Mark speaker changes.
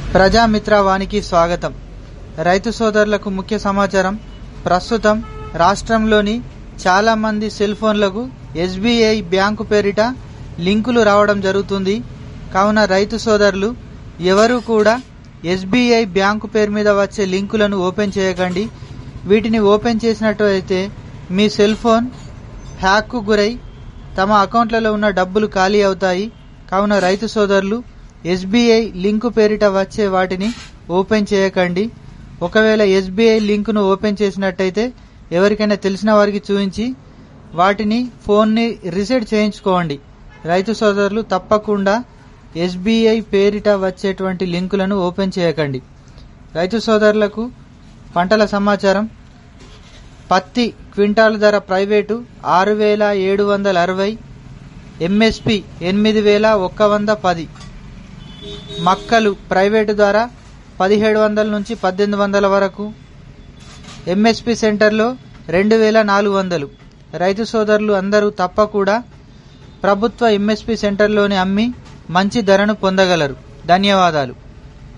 Speaker 1: ప్రజామిత్ర వానికి స్వాగతం రైతు సోదరులకు ముఖ్య సమాచారం ప్రస్తుతం రాష్ట్రంలోని చాలా మంది సెల్ ఫోన్లకు ఎస్బీఐ బ్యాంకు పేరిట లింకులు రావడం జరుగుతుంది కావున రైతు సోదరులు ఎవరు కూడా ఎస్బీఐ బ్యాంకు పేరు మీద వచ్చే లింకులను ఓపెన్ చేయకండి వీటిని ఓపెన్ చేసినట్టు అయితే మీ సెల్ ఫోన్ హ్యాక్కు గురై తమ అకౌంట్లలో ఉన్న డబ్బులు ఖాళీ అవుతాయి కావున రైతు సోదరులు ఎస్బీఐ లింకు పేరిట వచ్చే వాటిని ఓపెన్ చేయకండి ఒకవేళ ఎస్బీఐ లింకును ఓపెన్ చేసినట్టయితే ఎవరికైనా తెలిసిన వారికి చూపించి వాటిని ఫోన్ని రీసెట్ చేయించుకోండి రైతు సోదరులు తప్పకుండా ఎస్బీఐ పేరిట వచ్చేటువంటి లింకులను ఓపెన్ చేయకండి రైతు సోదరులకు పంటల సమాచారం పత్తి క్వింటాల్ ధర ప్రైవేటు ఆరు వేల ఏడు వందల అరవై ఎంఎస్పి ఎనిమిది వేల ఒక్క వంద పది మక్కలు ప్రైవేటు ద్వారా పదిహేడు వందల నుంచి పద్దెనిమిది వందల వరకు ఎంఎస్పి సెంటర్లో రెండు వేల నాలుగు వందలు రైతు సోదరులు అందరూ తప్పకుండా ప్రభుత్వ ఎంఎస్పి సెంటర్లోని అమ్మి మంచి ధరను పొందగలరు ధన్యవాదాలు